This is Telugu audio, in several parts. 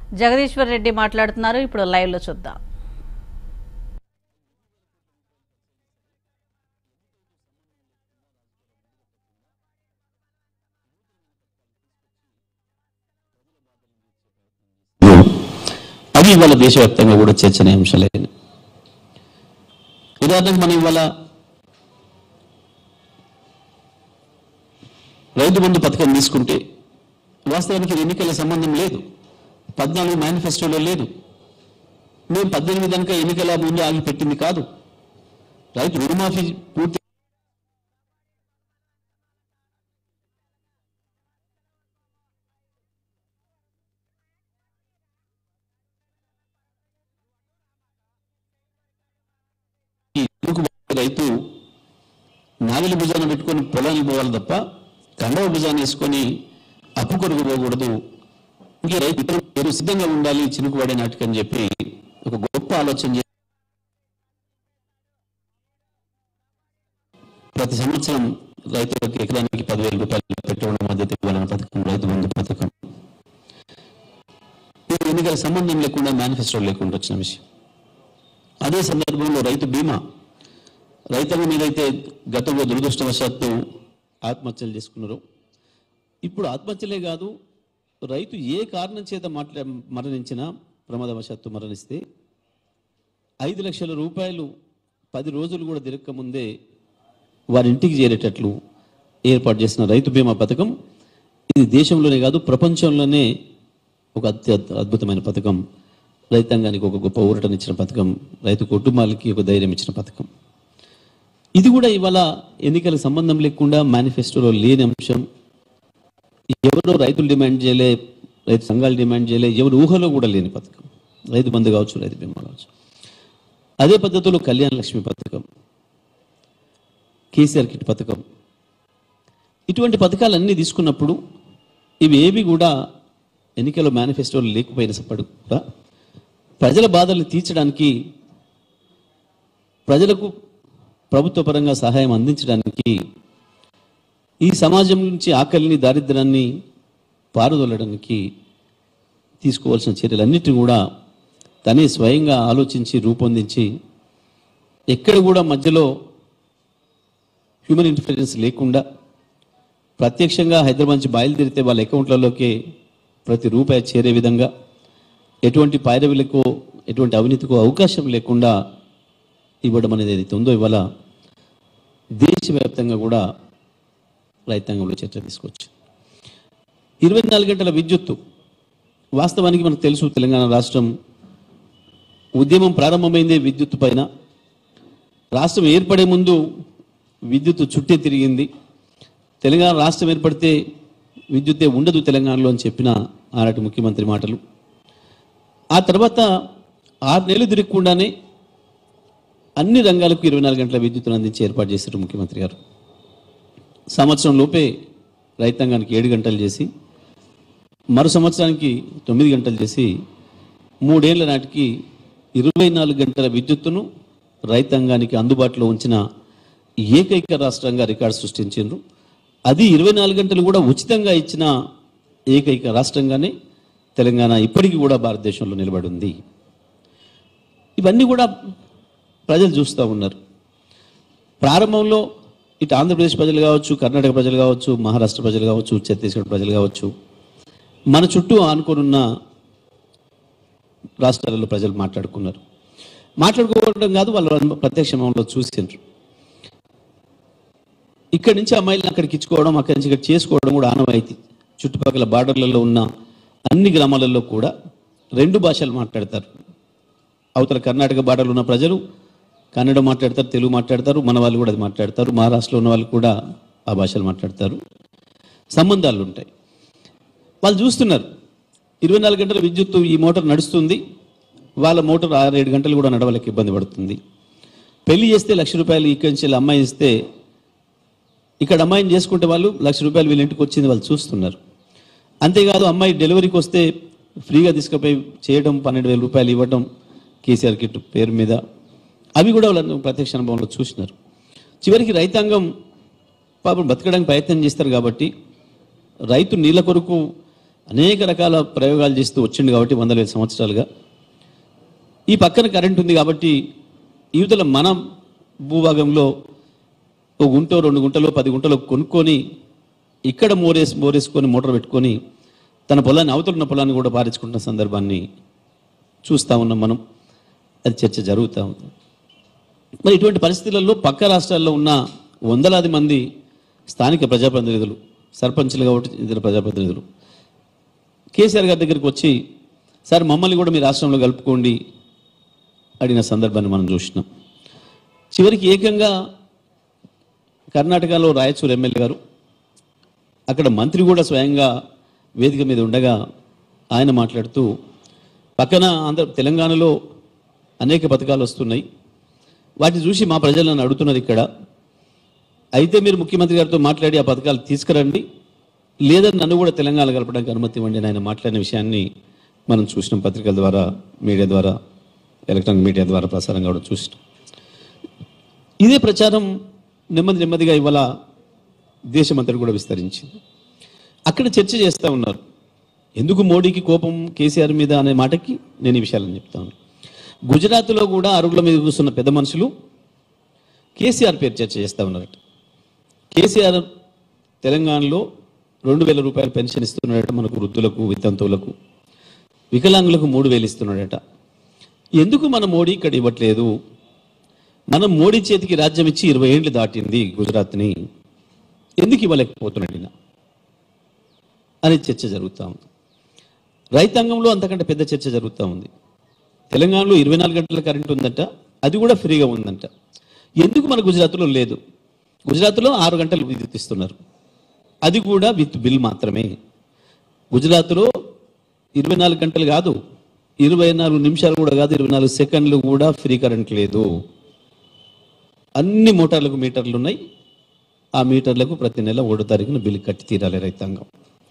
జగదీశ్వర్ రెడ్డి మాట్లాడుతున్నారు ఇప్పుడు లైవ్ లో చూద్దాం అవి ఇవాళ దేశవ్యాప్తంగా కూడా చర్చనీయాంశాలైన ఉదాహరణకు మనం ఇవాళ రైతు బంధు పథకం తీసుకుంటే వాస్తవానికి ఇది ఎన్నికల సంబంధం లేదు పద్నాలుగు మేనిఫెస్టోలో లేదు మేము పద్దెనిమిది కనుక ఎన్నికల ముందు ఆగి పెట్టింది కాదు రైతు రుణమాఫీ పూర్తి ఈ ఇరుకుబాటు రైతు నాగలి భుజాన పెట్టుకొని పొలానికి పోవాలి తప్ప కండవ భుజాన్ని వేసుకొని అప్పు కొరకు పోకూడదు ఇంకే రైతు ఇతరులు మీరు సిద్ధంగా ఉండాలి చినుకుబడే నాటికి అని చెప్పి ఒక గొప్ప ఆలోచన చేసి ప్రతి సంవత్సరం రైతులకు ఎకరానికి పదివేల రూపాయలు పెట్టుబడి మద్దతు ఇవ్వాలన్న పథకం రైతు బంధు పథకం ఇది ఎన్నికల సంబంధం లేకుండా మేనిఫెస్టో లేకుండా వచ్చిన విషయం అదే సందర్భంలో రైతు బీమా రైతాంగం ఏదైతే గతంలో దురదృష్టవశాత్తు ఆత్మహత్యలు చేసుకున్నారో ఇప్పుడు ఆత్మహత్యలే కాదు రైతు ఏ కారణం చేత మాట్లా మరణించినా ప్రమాదవశాత్తు మరణిస్తే ఐదు లక్షల రూపాయలు పది రోజులు కూడా తిరక్క ముందే వారి ఇంటికి చేరేటట్లు ఏర్పాటు చేసిన రైతు బీమా పథకం ఇది దేశంలోనే కాదు ప్రపంచంలోనే ఒక అత్య అద్భుతమైన పథకం రైతాంగానికి ఒక గొప్ప ఊరటనిచ్చిన పథకం రైతు కుటుంబాలకి ఒక ధైర్యం ఇచ్చిన పథకం ఇది కూడా ఇవాళ ఎన్నికలకు సంబంధం లేకుండా మేనిఫెస్టోలో లేని అంశం ఎవరో రైతులు డిమాండ్ చేయలే రైతు సంఘాలు డిమాండ్ చేయలే ఎవరు ఊహలో కూడా లేని పథకం రైతు బంధు కావచ్చు రైతు బీమా కావచ్చు అదే పద్ధతిలో కళ్యాణ లక్ష్మి పథకం కేసీఆర్ కిట్ పథకం ఇటువంటి పథకాలన్నీ తీసుకున్నప్పుడు ఇవి ఏవి కూడా ఎన్నికల మేనిఫెస్టోలు లేకపోయినప్పటికీ కూడా ప్రజల బాధలు తీర్చడానికి ప్రజలకు ప్రభుత్వ పరంగా సహాయం అందించడానికి ఈ సమాజం నుంచి ఆకలిని దారిద్ర్యాన్ని పారదోలడానికి తీసుకోవాల్సిన చర్యలన్నిటిని కూడా తనే స్వయంగా ఆలోచించి రూపొందించి ఎక్కడ కూడా మధ్యలో హ్యూమన్ ఇంటర్ఫిరెన్స్ లేకుండా ప్రత్యక్షంగా హైదరాబాద్ నుంచి బయలుదేరితే వాళ్ళ అకౌంట్లలోకి ప్రతి రూపాయి చేరే విధంగా ఎటువంటి పైరవిలకు ఎటువంటి అవినీతికో అవకాశం లేకుండా ఇవ్వడం అనేది ఏదైతే ఉందో ఇవాళ దేశవ్యాప్తంగా కూడా రైతాంగంలో చర్చ తీసుకోవచ్చు ఇరవై నాలుగు గంటల విద్యుత్తు వాస్తవానికి మనకు తెలుసు తెలంగాణ రాష్ట్రం ఉద్యమం ప్రారంభమైందే విద్యుత్తు పైన రాష్ట్రం ఏర్పడే ముందు విద్యుత్తు చుట్టే తిరిగింది తెలంగాణ రాష్ట్రం ఏర్పడితే విద్యుత్తే ఉండదు తెలంగాణలో అని చెప్పిన ఆనాటి ముఖ్యమంత్రి మాటలు ఆ తర్వాత ఆరు నెలలు తిరగకుండానే అన్ని రంగాలకు ఇరవై నాలుగు గంటల విద్యుత్తును అందించి ఏర్పాటు చేశారు ముఖ్యమంత్రి గారు సంవత్సరం లోపే రైతాంగానికి ఏడు గంటలు చేసి మరో సంవత్సరానికి తొమ్మిది గంటలు చేసి మూడేళ్ల నాటికి ఇరవై నాలుగు గంటల విద్యుత్తును రైతాంగానికి అందుబాటులో ఉంచిన ఏకైక రాష్ట్రంగా రికార్డు సృష్టించారు అది ఇరవై నాలుగు గంటలు కూడా ఉచితంగా ఇచ్చిన ఏకైక రాష్ట్రంగానే తెలంగాణ ఇప్పటికీ కూడా భారతదేశంలో నిలబడి ఉంది ఇవన్నీ కూడా ప్రజలు చూస్తూ ఉన్నారు ప్రారంభంలో ఇటు ఆంధ్రప్రదేశ్ ప్రజలు కావచ్చు కర్ణాటక ప్రజలు కావచ్చు మహారాష్ట్ర ప్రజలు కావచ్చు ఛత్తీస్గఢ్ ప్రజలు కావచ్చు మన చుట్టూ ఆనుకోనున్న రాష్ట్రాలలో ప్రజలు మాట్లాడుకున్నారు మాట్లాడుకోవడం కాదు వాళ్ళు ప్రత్యక్షంలో చూసిండ్రు ఇక్కడి నుంచి అమ్మాయిలను అక్కడికి ఇచ్చుకోవడం అక్కడి నుంచి ఇక్కడ చేసుకోవడం కూడా ఆనవాయితీ చుట్టుపక్కల బార్డర్లలో ఉన్న అన్ని గ్రామాలలో కూడా రెండు భాషలు మాట్లాడతారు అవతల కర్ణాటక బార్డర్లో ఉన్న ప్రజలు కన్నడ మాట్లాడతారు తెలుగు మాట్లాడతారు మన వాళ్ళు కూడా అది మాట్లాడతారు మహారాష్ట్రలో ఉన్న వాళ్ళు కూడా ఆ భాషలు మాట్లాడతారు సంబంధాలు ఉంటాయి వాళ్ళు చూస్తున్నారు ఇరవై నాలుగు గంటల విద్యుత్తు ఈ మోటార్ నడుస్తుంది వాళ్ళ మోటార్ ఆరు ఏడు గంటలు కూడా నడవలేక ఇబ్బంది పడుతుంది పెళ్లి చేస్తే లక్ష రూపాయలు ఇక్కడి నుంచి వెళ్ళి అమ్మాయి ఇస్తే ఇక్కడ అమ్మాయిని చేసుకుంటే వాళ్ళు లక్ష రూపాయలు వీళ్ళ ఇంటికి వచ్చింది వాళ్ళు చూస్తున్నారు అంతేకాదు అమ్మాయి డెలివరీకి వస్తే ఫ్రీగా తీసుకుపోయి చేయడం పన్నెండు వేల రూపాయలు ఇవ్వడం కేసీఆర్ కిట్ పేరు మీద అవి కూడా వాళ్ళు ప్రత్యక్ష అనుభవంలో చూసినారు చివరికి రైతాంగం పాపం బతకడానికి ప్రయత్నం చేస్తారు కాబట్టి రైతు నీళ్ళ కొరకు అనేక రకాల ప్రయోగాలు చేస్తూ వచ్చిండు కాబట్టి వందల వేల సంవత్సరాలుగా ఈ పక్కన కరెంట్ ఉంది కాబట్టి యువతల మన భూభాగంలో ఒక గుంటో రెండు గుంటలో పది గుంటలో కొనుక్కొని ఇక్కడ మోరేసి మోరేసుకొని మోటార్ పెట్టుకొని తన పొలాన్ని అవతలున్న పొలాన్ని కూడా పారించుకుంటున్న సందర్భాన్ని చూస్తూ ఉన్నాం మనం అది చర్చ జరుగుతూ ఉంది మరి ఇటువంటి పరిస్థితులలో పక్క రాష్ట్రాల్లో ఉన్న వందలాది మంది స్థానిక ప్రజాప్రతినిధులు సర్పంచ్లు కాబట్టి ఇతర ప్రజాప్రతినిధులు కేసీఆర్ గారి దగ్గరికి వచ్చి సార్ మమ్మల్ని కూడా మీ రాష్ట్రంలో కలుపుకోండి అడిగిన సందర్భాన్ని మనం చూసినాం చివరికి ఏకంగా కర్ణాటకలో రాయచూర్ ఎమ్మెల్యే గారు అక్కడ మంత్రి కూడా స్వయంగా వేదిక మీద ఉండగా ఆయన మాట్లాడుతూ పక్కన ఆంధ్ర తెలంగాణలో అనేక పథకాలు వస్తున్నాయి వాటిని చూసి మా ప్రజలు నన్ను అడుగుతున్నారు ఇక్కడ అయితే మీరు ముఖ్యమంత్రి గారితో మాట్లాడి ఆ పథకాలు తీసుకురండి లేదని నన్ను కూడా తెలంగాణ కలపడానికి అనుమతి ఇవ్వండి అని ఆయన మాట్లాడిన విషయాన్ని మనం చూసినాం పత్రికల ద్వారా మీడియా ద్వారా ఎలక్ట్రానిక్ మీడియా ద్వారా ప్రసారం కావడం చూసినాం ఇదే ప్రచారం నెమ్మది నెమ్మదిగా ఇవాళ దేశమంతటి కూడా విస్తరించింది అక్కడ చర్చ చేస్తూ ఉన్నారు ఎందుకు మోడీకి కోపం కేసీఆర్ మీద అనే మాటకి నేను ఈ విషయాలను చెప్తాను గుజరాత్లో కూడా అరుగుల మీద కూర్చున్న పెద్ద మనుషులు కేసీఆర్ పేరు చర్చ చేస్తూ ఉన్నారట కేసీఆర్ తెలంగాణలో రెండు వేల రూపాయలు పెన్షన్ ఇస్తున్నాడట మనకు వృద్ధులకు వితంతువులకు వికలాంగులకు మూడు వేలు ఇస్తున్నాడట ఎందుకు మన మోడీ ఇక్కడ ఇవ్వట్లేదు మనం మోడీ చేతికి రాజ్యం ఇచ్చి ఇరవై ఏళ్ళు దాటింది గుజరాత్ని ఎందుకు ఇవ్వలేకపోతున్నాడు ఈయన అనే చర్చ జరుగుతూ ఉంది రైతాంగంలో అంతకంటే పెద్ద చర్చ జరుగుతూ ఉంది తెలంగాణలో ఇరవై నాలుగు గంటల కరెంట్ ఉందంట అది కూడా ఫ్రీగా ఉందంట ఎందుకు మన గుజరాత్లో లేదు గుజరాత్లో ఆరు గంటలు విద్యుత్ ఇస్తున్నారు అది కూడా విత్ బిల్ మాత్రమే గుజరాత్లో ఇరవై నాలుగు గంటలు కాదు ఇరవై నాలుగు నిమిషాలు కూడా కాదు ఇరవై నాలుగు సెకండ్లు కూడా ఫ్రీ కరెంట్ లేదు అన్ని మోటార్లకు మీటర్లు ఉన్నాయి ఆ మీటర్లకు ప్రతి నెల ఒకటో తారీఖున బిల్లు కట్టి తీరాలి రైతాంగం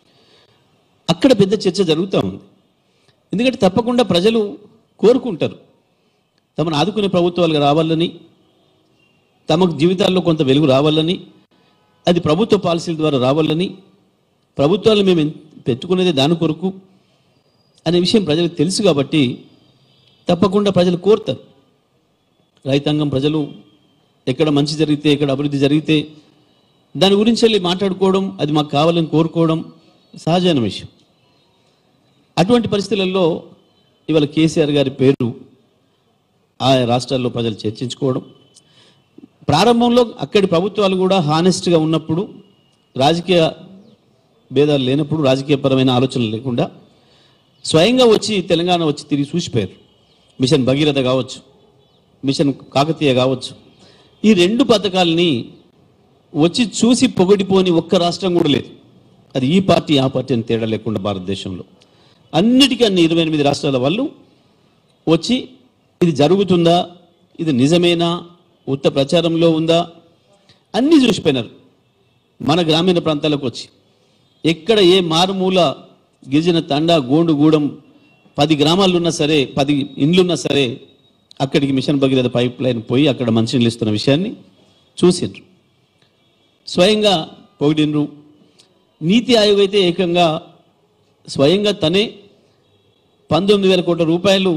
అక్కడ పెద్ద చర్చ జరుగుతూ ఉంది ఎందుకంటే తప్పకుండా ప్రజలు కోరుకుంటారు తమను ఆదుకునే ప్రభుత్వాలు రావాలని తమకు జీవితాల్లో కొంత వెలుగు రావాలని అది ప్రభుత్వ పాలసీల ద్వారా రావాలని ప్రభుత్వాలు మేము ఎన్- పెట్టుకునేది దాని కొరకు అనే విషయం ప్రజలకు తెలుసు కాబట్టి తప్పకుండా ప్రజలు కోరుతారు రైతాంగం ప్రజలు ఎక్కడ మంచి జరిగితే ఎక్కడ అభివృద్ధి జరిగితే దాని గురించి వెళ్ళి మాట్లాడుకోవడం అది మాకు కావాలని కోరుకోవడం సహజమైన విషయం అటువంటి పరిస్థితులలో ఇవాళ కేసీఆర్ గారి పేరు ఆయా రాష్ట్రాల్లో ప్రజలు చర్చించుకోవడం ప్రారంభంలో అక్కడి ప్రభుత్వాలు కూడా హానెస్ట్గా ఉన్నప్పుడు రాజకీయ భేదాలు లేనప్పుడు రాజకీయపరమైన ఆలోచనలు లేకుండా స్వయంగా వచ్చి తెలంగాణ వచ్చి తిరిగి చూసిపోయారు మిషన్ భగీరథ కావచ్చు మిషన్ కాకతీయ కావచ్చు ఈ రెండు పథకాలని వచ్చి చూసి పొగడిపోని ఒక్క రాష్ట్రం కూడా లేదు అది ఈ పార్టీ ఆ పార్టీ అని తేడా లేకుండా భారతదేశంలో అన్నిటికీ అన్ని ఇరవై ఎనిమిది రాష్ట్రాల వాళ్ళు వచ్చి ఇది జరుగుతుందా ఇది నిజమేనా ఉత్త ప్రచారంలో ఉందా అన్నీ చూసిపోయినారు మన గ్రామీణ ప్రాంతాలకు వచ్చి ఎక్కడ ఏ మారుమూల గిరిజన తండా గోండు గూడెం పది గ్రామాలు ఉన్నా సరే పది ఇండ్లున్నా సరే అక్కడికి మిషన్ భగీరథ పైప్ లైన్ పోయి అక్కడ మంచినీళ్ళు ఇస్తున్న విషయాన్ని చూసిండ్రు స్వయంగా పొగిడినరు నీతి ఆయోగ్ అయితే ఏకంగా స్వయంగా తనే పంతొమ్మిది వేల కోట్ల రూపాయలు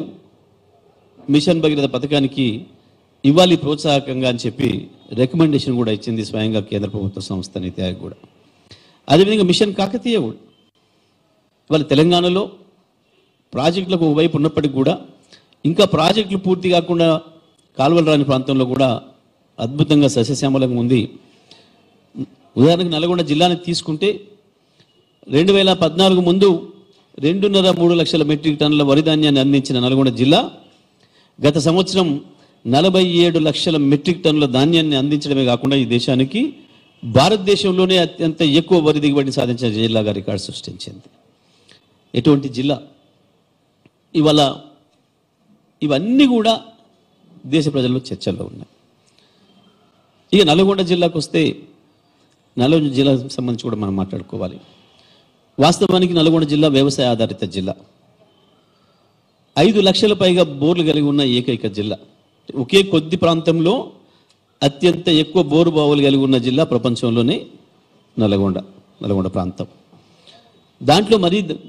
మిషన్ భగీరథ పథకానికి ఇవ్వాలి ప్రోత్సాహకంగా అని చెప్పి రికమెండేషన్ కూడా ఇచ్చింది స్వయంగా కేంద్ర ప్రభుత్వ సంస్థ నీతి ఆయోగ్ కూడా అదేవిధంగా మిషన్ కాకతీయ కూడా ఇవాళ తెలంగాణలో ప్రాజెక్టులకు ఒకవైపు ఉన్నప్పటికీ కూడా ఇంకా ప్రాజెక్టులు పూర్తి కాకుండా కాలువలు రాని ప్రాంతంలో కూడా అద్భుతంగా సస్యశ్యామలంగా ఉంది ఉదాహరణకు నల్గొండ జిల్లాని తీసుకుంటే రెండు వేల పద్నాలుగు ముందు రెండున్నర మూడు లక్షల మెట్రిక్ టన్నుల వరి ధాన్యాన్ని అందించిన నల్గొండ జిల్లా గత సంవత్సరం నలభై ఏడు లక్షల మెట్రిక్ టన్నుల ధాన్యాన్ని అందించడమే కాకుండా ఈ దేశానికి భారతదేశంలోనే అత్యంత ఎక్కువ వరి దిగుబడిని సాధించిన జిల్లాగా రికార్డు సృష్టించింది ఎటువంటి జిల్లా ఇవాళ ఇవన్నీ కూడా దేశ ప్రజల్లో చర్చల్లో ఉన్నాయి ఇక నల్గొండ జిల్లాకు వస్తే నల్గొండ జిల్లాకు సంబంధించి కూడా మనం మాట్లాడుకోవాలి వాస్తవానికి నల్గొండ జిల్లా వ్యవసాయ ఆధారిత జిల్లా ఐదు లక్షల పైగా బోర్లు కలిగి ఉన్న ఏకైక జిల్లా ఒకే కొద్ది ప్రాంతంలో అత్యంత ఎక్కువ బోరు బావులు కలిగి ఉన్న జిల్లా ప్రపంచంలోనే నల్గొండ నల్గొండ ప్రాంతం దాంట్లో మరీ ద-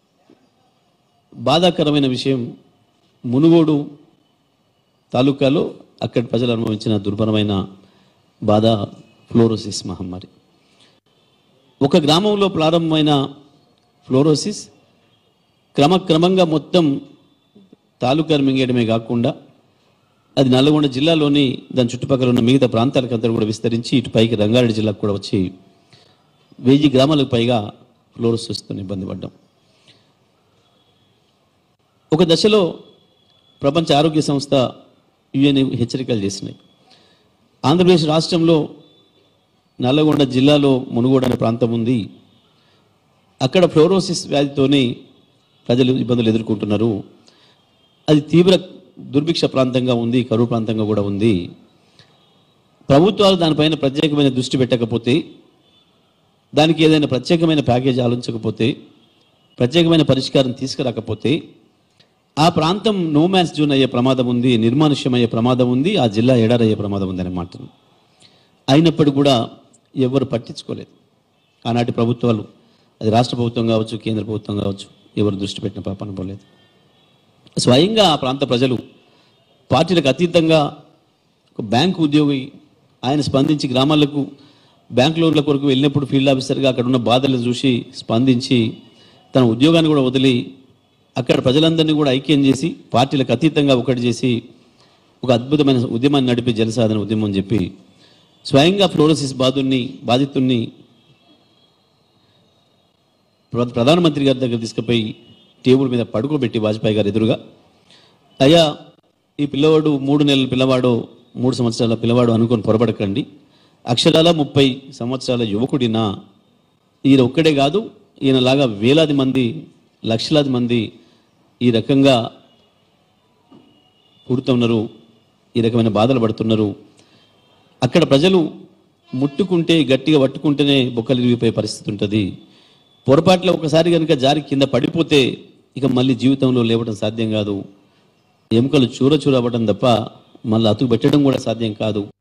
బాధాకరమైన విషయం మునుగోడు తాలూకాలో అక్కడి ప్రజలు అనుభవించిన దుర్భరమైన బాధ ఫ్లోరోసిస్ మహమ్మారి ఒక గ్రామంలో ప్రారంభమైన ఫ్లోరోసిస్ క్రమక్రమంగా మొత్తం తాలూకాను మింగేయడమే కాకుండా అది నల్లగొండ జిల్లాలోని దాని చుట్టుపక్కల ఉన్న మిగతా ప్రాంతాలకంతా కూడా విస్తరించి ఇటు పైకి రంగారెడ్డి జిల్లాకు కూడా వచ్చి వెయ్యి గ్రామాలకు పైగా ఫ్లోరోసిస్తో ఇబ్బంది పడ్డాం ఒక దశలో ప్రపంచ ఆరోగ్య సంస్థ యుఎన్ హెచ్చరికలు చేసినాయి ఆంధ్రప్రదేశ్ రాష్ట్రంలో నల్లగొండ జిల్లాలో మునుగోడు అనే ప్రాంతం ఉంది అక్కడ ఫ్లోరోసిస్ వ్యాధితోని ప్రజలు ఇబ్బందులు ఎదుర్కొంటున్నారు అది తీవ్ర దుర్భిక్ష ప్రాంతంగా ఉంది కరువు ప్రాంతంగా కూడా ఉంది ప్రభుత్వాలు దానిపైన ప్రత్యేకమైన దృష్టి పెట్టకపోతే దానికి ఏదైనా ప్రత్యేకమైన ప్యాకేజ్ ఆలోచించకపోతే ప్రత్యేకమైన పరిష్కారం తీసుకురాకపోతే ఆ ప్రాంతం నో మ్యాన్స్ జోన్ అయ్యే ప్రమాదం ఉంది నిర్మానుష్యం అయ్యే ప్రమాదం ఉంది ఆ జిల్లా ఎడారయ్యే ప్రమాదం ఉంది అనే మాటను అయినప్పటికీ కూడా ఎవరు పట్టించుకోలేదు ఆనాటి ప్రభుత్వాలు అది రాష్ట్ర ప్రభుత్వం కావచ్చు కేంద్ర ప్రభుత్వం కావచ్చు ఎవరు దృష్టి పెట్టిన పాపన పోలేదు స్వయంగా ఆ ప్రాంత ప్రజలు పార్టీలకు అతీతంగా ఒక బ్యాంకు ఉద్యోగి ఆయన స్పందించి గ్రామాలకు బ్యాంక్ లోన్ల కొరకు వెళ్ళినప్పుడు ఫీల్డ్ ఆఫీసర్గా అక్కడ ఉన్న బాధలు చూసి స్పందించి తన ఉద్యోగాన్ని కూడా వదిలి అక్కడ ప్రజలందరినీ కూడా ఐక్యం చేసి పార్టీలకు అతీతంగా ఒకటి చేసి ఒక అద్భుతమైన ఉద్యమాన్ని నడిపి జనసాధన ఉద్యమం అని చెప్పి స్వయంగా ఫ్లోరోసిస్ బాధుని బాధితుల్ని ప్ర- ప్రధానమంత్రి గారి దగ్గర తీసుకుపోయి టేబుల్ మీద పడుకోబెట్టి వాజ్పేయి గారు ఎదురుగా అయ్యా ఈ పిల్లవాడు మూడు నెలల పిల్లవాడు మూడు సంవత్సరాల పిల్లవాడు అనుకొని పొరపడకండి అక్షరాల ముప్పై సంవత్సరాల యువకుడినా ఈయన ఒక్కడే కాదు ఈయనలాగా వేలాది మంది లక్షలాది మంది ఈ రకంగా పుడుతున్నారు ఈ రకమైన బాధలు పడుతున్నారు అక్కడ ప్రజలు ముట్టుకుంటే గట్టిగా పట్టుకుంటేనే బొక్కలు ఇరిగిపోయే పరిస్థితి ఉంటుంది పొరపాట్లో ఒకసారి కనుక జారి కింద పడిపోతే ఇక మళ్ళీ జీవితంలో లేవడం సాధ్యం కాదు ఎముకలు చూర చూర అవ్వడం తప్ప మళ్ళీ అతుకు పెట్టడం కూడా సాధ్యం కాదు